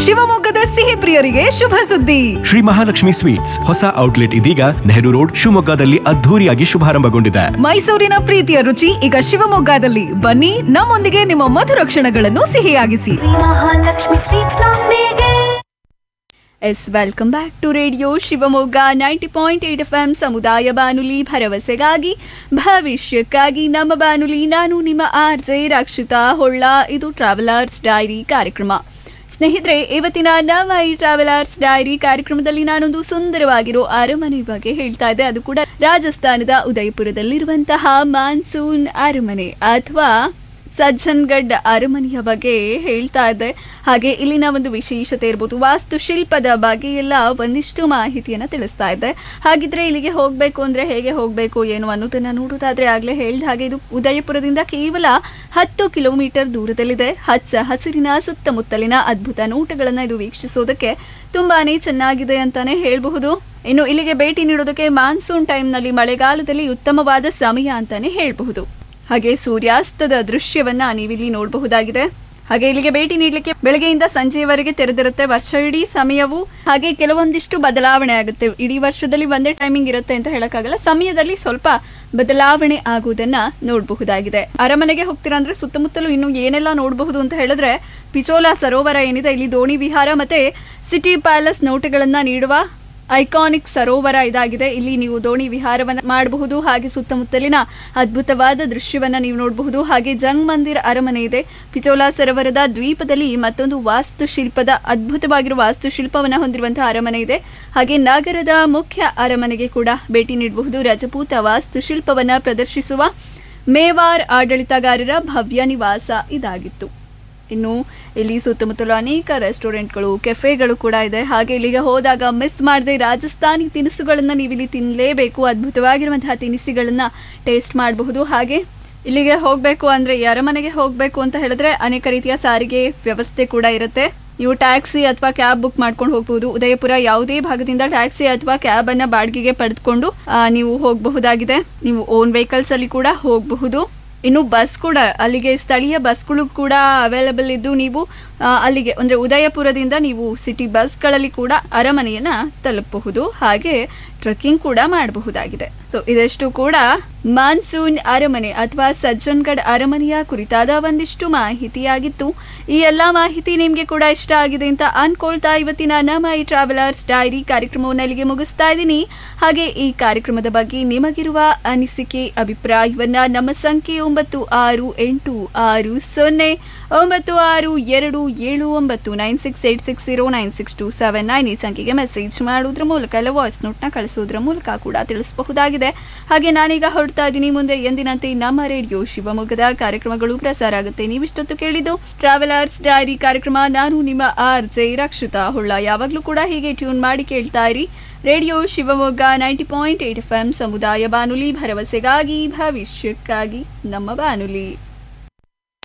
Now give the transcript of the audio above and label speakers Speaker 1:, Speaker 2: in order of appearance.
Speaker 1: ಶಿವಮೊಗ್ಗದ ಸಿಹಿ ಪ್ರಿಯರಿಗೆ ಶುಭ ಸುದ್ದಿ
Speaker 2: ಶ್ರೀ ಮಹಾಲಕ್ಷ್ಮಿ ಸ್ವೀಟ್ಸ್ ಹೊಸ ಔಟ್ಲೆಟ್ ಇದೀಗ ನೆಹರು ರೋಡ್ ಶಿವಮೊಗ್ಗದಲ್ಲಿ ಅದ್ಧೂರಿಯಾಗಿ ಶುಭಾರಂಭಗೊಂಡಿದೆ
Speaker 1: ಮೈಸೂರಿನ ಪ್ರೀತಿಯ ರುಚಿ ಈಗ ಶಿವಮೊಗ್ಗದಲ್ಲಿ ಬನ್ನಿ ನಮ್ಮೊಂದಿಗೆ ನಿಮ್ಮ ಮಧುರ ಕ್ಷಣಗಳನ್ನು ಸಿಹಿಯಾಗಿಸಿ
Speaker 3: ಮಹಾಲಕ್ಷ್ಮಿ ಸ್ವೀಟ್ಸ್ ನೊಂದಿಗೆ
Speaker 4: yes welcome back to radio Shivamogga ninety point eight F M ಸಮುದಾಯ ಬಾನುಲಿ ಭರವಸೆಗಾಗಿ ಭವಿಷ್ಯಕ್ಕಾಗಿ ನಮ್ಮ ಬಾನುಲಿ ನಾನು ನಿಮ್ಮ ಆರ್ ಜೆ ರಕ್ಷಿತಾ ಹೊಳ್ಳ ಇದು ಟ್ರಾವೆಲರ್ಸ್ ಡೈರಿ ಕಾರ್ಯಕ್ರಮ ಸ್ನೇಹಿತರೆ ಇವತ್ತಿನ ನಮ್ಮ ಈ ಟ್ರಾವೆಲರ್ಸ್ ಡೈರಿ ಕಾರ್ಯಕ್ರಮದಲ್ಲಿ ನಾನೊಂದು ಸುಂದರವಾಗಿರೋ ಅರಮನೆ ಬಗ್ಗೆ ಹೇಳ್ತಾ ಇದ್ದೆ ಅದು ಕೂಡ ರಾಜಸ್ಥಾನದ ಉದಯಪುರದಲ್ಲಿರುವಂತಹ ಮಾನ್ಸೂನ್ ಅರಮನೆ ಅಥವಾ ಸಜ್ಜನ್ಗಢ್ ಅರಮನೆಯ ಬಗ್ಗೆ ಹೇಳ್ತಾ ಇದ್ದೆ ಹಾಗೆ ಇಲ್ಲಿನ ಒಂದು ವಿಶೇಷತೆ ಇರ್ಬೋದು ವಾಸ್ತುಶಿಲ್ಪದ ಬಗ್ಗೆ ಎಲ್ಲ ಒಂದಿಷ್ಟು ಮಾಹಿತಿಯನ್ನು ತಿಳಿಸ್ತಾ ಇದ್ದೆ ಹಾಗಿದ್ರೆ ಇಲ್ಲಿಗೆ ಹೋಗಬೇಕು ಅಂದರೆ ಹೇಗೆ ಹೋಗಬೇಕು ಏನು ಅನ್ನೋದನ್ನು ನೋಡೋದಾದ್ರೆ ಆಗಲೇ ಹೇಳಿದ ಹಾಗೆ ಇದು ಉದಯಪುರದಿಂದ ಕೇವಲ ಹತ್ತು ಕಿಲೋಮೀಟರ್ ದೂರದಲ್ಲಿದೆ ಹಚ್ಚ ಹಸಿರಿನ ಸುತ್ತಮುತ್ತಲಿನ ಅದ್ಭುತ ನೋಟಗಳನ್ನು ಇದು ವೀಕ್ಷಿಸೋದಕ್ಕೆ ತುಂಬಾನೇ ಚೆನ್ನಾಗಿದೆ ಅಂತಾನೆ ಹೇಳಬಹುದು ಇನ್ನು ಇಲ್ಲಿಗೆ ಭೇಟಿ ನೀಡೋದಕ್ಕೆ ಮಾನ್ಸೂನ್ ಟೈಮ್ನಲ್ಲಿ ಮಳೆಗಾಲದಲ್ಲಿ ಉತ್ತಮವಾದ ಸಮಯ ಅಂತಾನೆ ಹೇಳಬಹುದು ಹಾಗೆ ಸೂರ್ಯಾಸ್ತದ ದೃಶ್ಯವನ್ನ ನೀವಿಲ್ಲಿ ನೋಡಬಹುದಾಗಿದೆ ಹಾಗೆ ಇಲ್ಲಿಗೆ ಭೇಟಿ ನೀಡಲಿಕ್ಕೆ ಬೆಳಗ್ಗೆಯಿಂದ ಸಂಜೆಯವರೆಗೆ ತೆರೆದಿರುತ್ತೆ ವರ್ಷ ಇಡೀ ಸಮಯವು ಹಾಗೆ ಕೆಲವೊಂದಿಷ್ಟು ಬದಲಾವಣೆ ಆಗುತ್ತೆ ಇಡೀ ವರ್ಷದಲ್ಲಿ ಒಂದೇ ಟೈಮಿಂಗ್ ಇರುತ್ತೆ ಅಂತ ಹೇಳಕ್ಕಾಗಲ್ಲ ಸಮಯದಲ್ಲಿ ಸ್ವಲ್ಪ ಬದಲಾವಣೆ ಆಗುವುದನ್ನ ನೋಡಬಹುದಾಗಿದೆ ಅರಮನೆಗೆ ಹೋಗ್ತೀರಾ ಅಂದ್ರೆ ಸುತ್ತಮುತ್ತಲು ಇನ್ನು ಏನೆಲ್ಲ ನೋಡಬಹುದು ಅಂತ ಹೇಳಿದ್ರೆ ಪಿಚೋಲಾ ಸರೋವರ ಏನಿದೆ ಇಲ್ಲಿ ದೋಣಿ ವಿಹಾರ ಮತ್ತೆ ಸಿಟಿ ಪ್ಯಾಲೇಸ್ ನೋಟಗಳನ್ನ ನೀಡುವ ಐಕಾನಿಕ್ ಸರೋವರ ಇದಾಗಿದೆ ಇಲ್ಲಿ ನೀವು ದೋಣಿ ವಿಹಾರವನ್ನ ಮಾಡಬಹುದು ಹಾಗೆ ಸುತ್ತಮುತ್ತಲಿನ ಅದ್ಭುತವಾದ ದೃಶ್ಯವನ್ನ ನೀವು ನೋಡಬಹುದು ಹಾಗೆ ಜಂಗ್ ಮಂದಿರ್ ಅರಮನೆ ಇದೆ ಪಿಚೋಲಾ ಸರೋವರದ ದ್ವೀಪದಲ್ಲಿ ಮತ್ತೊಂದು ವಾಸ್ತುಶಿಲ್ಪದ ಅದ್ಭುತವಾಗಿರುವ ವಾಸ್ತುಶಿಲ್ಪವನ್ನ ಹೊಂದಿರುವಂತಹ ಅರಮನೆ ಇದೆ ಹಾಗೆ ನಗರದ ಮುಖ್ಯ ಅರಮನೆಗೆ ಕೂಡ ಭೇಟಿ ನೀಡಬಹುದು ರಜಪೂತ ವಾಸ್ತುಶಿಲ್ಪವನ್ನ ಪ್ರದರ್ಶಿಸುವ ಮೇವಾರ್ ಆಡಳಿತಗಾರರ ಭವ್ಯ ನಿವಾಸ ಇದಾಗಿತ್ತು ಇನ್ನು ಇಲ್ಲಿ ಸುತ್ತಮುತ್ತಲು ಅನೇಕ ರೆಸ್ಟೋರೆಂಟ್ಗಳು ಕೆಫೆಗಳು ಕೂಡ ಇದೆ ಹಾಗೆ ಇಲ್ಲಿಗೆ ಹೋದಾಗ ಮಿಸ್ ಮಾಡದೆ ರಾಜಸ್ಥಾನಿ ತಿನಿಸುಗಳನ್ನು ನೀವು ಇಲ್ಲಿ ತಿನ್ನಲೇಬೇಕು ಅದ್ಭುತವಾಗಿರುವಂತಹ ತಿನಿಸುಗಳನ್ನು ಟೇಸ್ಟ್ ಮಾಡಬಹುದು ಹಾಗೆ ಇಲ್ಲಿಗೆ ಹೋಗಬೇಕು ಅಂದರೆ ಈ ಅರಮನೆಗೆ ಹೋಗಬೇಕು ಅಂತ ಹೇಳಿದ್ರೆ ಅನೇಕ ರೀತಿಯ ಸಾರಿಗೆ ವ್ಯವಸ್ಥೆ ಕೂಡ ಇರುತ್ತೆ ನೀವು ಟ್ಯಾಕ್ಸಿ ಅಥವಾ ಕ್ಯಾಬ್ ಬುಕ್ ಮಾಡ್ಕೊಂಡು ಹೋಗ್ಬೋದು ಉದಯಪುರ ಯಾವುದೇ ಭಾಗದಿಂದ ಟ್ಯಾಕ್ಸಿ ಅಥವಾ ಕ್ಯಾಬ್ ಅನ್ನ ಬಾಡಿಗೆಗೆ ಪಡೆದುಕೊಂಡು ಆ, ನೀವು ಹೋಗಬಹುದಾಗಿದೆ ನೀವು ಓನ್ ವೆಹಿಕಲ್ಸ್ ಅಲ್ಲಿ ಕೂಡ ಹೋಗಬಹುದು ಇನ್ನು ಬಸ್ ಕೂಡ ಅಲ್ಲಿಗೆ ಸ್ಥಳೀಯ ಬಸ್ಗಳು ಕೂಡ ಅವೈಲಬಲ್ ಇದ್ದು ನೀವು ಆ, ಅಲ್ಲಿಗೆ ಅಂದ್ರೆ ಉದಯಪುರದಿಂದ ನೀವು ಸಿಟಿ ಬಸ್ಗಳಲ್ಲಿ ಕೂಡ ಅರಮನೆಯನ್ನ ತಲುಪಬಹುದು ಹಾಗೆ ಟ್ರೆಕ್ಕಿಂಗ್ ಕೂಡ ಮಾಡಬಹುದಾಗಿದೆ ಸೊ ಇದಷ್ಟು ಕೂಡ ಮಾನ್ಸೂನ್ ಅರಮನೆ ಅಥವಾ ಸಜ್ಜನ್ಗಢ್ ಅರಮನೆಯ ಕುರಿತಾದ ಒಂದಿಷ್ಟು ಮಾಹಿತಿಯಾಗಿತ್ತು ಈ ಎಲ್ಲ ಮಾಹಿತಿ ನಿಮಗೆ ಕೂಡ ಇಷ್ಟ ಆಗಿದೆ ಅಂತ ಅನ್ಕೊಳ್ತಾ ಇವತ್ತಿನ ನಮ್ಮ ಈ ಟ್ರಾವೆಲರ್ಸ್ ಡೈರಿ ಕಾರ್ಯಕ್ರಮವನ್ನು ಇಲ್ಲಿಗೆ ಮುಗಿಸ್ತಾ ಇದ್ದೀನಿ ಹಾಗೆ ಈ ಕಾರ್ಯಕ್ರಮದ ಬಗ್ಗೆ ನಿಮಗಿರುವ ಅನಿಸಿಕೆ ಅಭಿಪ್ರಾಯವನ್ನ ನಮ್ಮ ಸಂಖ್ಯೆ ಒಂಬತ್ತು ಆರು ಎಂಟು ಆರು ಸೊನ್ನೆ ಒಂಬತ್ತು ಆರು ಎರಡು ಏಳು ಒಂಬತ್ತು nine six eight six zero nine six two seven nine ಈ ಸಂಖ್ಯೆಗೆ ಮೆಸೇಜ್ ಮಾಡೋದ್ರ ಮೂಲಕ ಇಲ್ಲ ವಾಯ್ಸ್ ನೋಟ್ನ ಕಳಿಸೋದ್ರ ಮೂಲಕ ಕೂಡ ತಿಳಿಸಬಹುದಾಗಿದೆ ಹಾಗೆ ನಾನೀಗ ಹೊರಡ್ತಾ ಇದ್ದೀನಿ ಮುಂದೆ ಎಂದಿನಂತೆ ನಮ್ಮ ರೇಡಿಯೋ ಶಿವಮೊಗ್ಗದ ಕಾರ್ಯಕ್ರಮಗಳು ಪ್ರಸಾರ ಆಗುತ್ತೆ ನೀವಿಷ್ಟೊತ್ತು ಕೇಳಿದ್ದು ಟ್ರಾವೆಲರ್ಸ್ ಡೈರಿ ಕಾರ್ಯಕ್ರಮ ನಾನು ನಿಮ್ಮ ಆರ್ ಜೆ ರಕ್ಷಿತಾ ಹೊಳ್ಳ ಯಾವಾಗಲೂ ಕೂಡ ಹೀಗೆ ಟ್ಯೂನ್ ಮಾಡಿ ಕೇಳ್ತಾ ಇರಿ radio Shivamogga ninety point eight F M ಸಮುದಾಯ ಬಾನುಲಿ ಭರವಸೆಗಾಗಿ ಭವಿಷ್ಯಕ್ಕಾಗಿ ನಮ್ಮ ಬಾನುಲಿ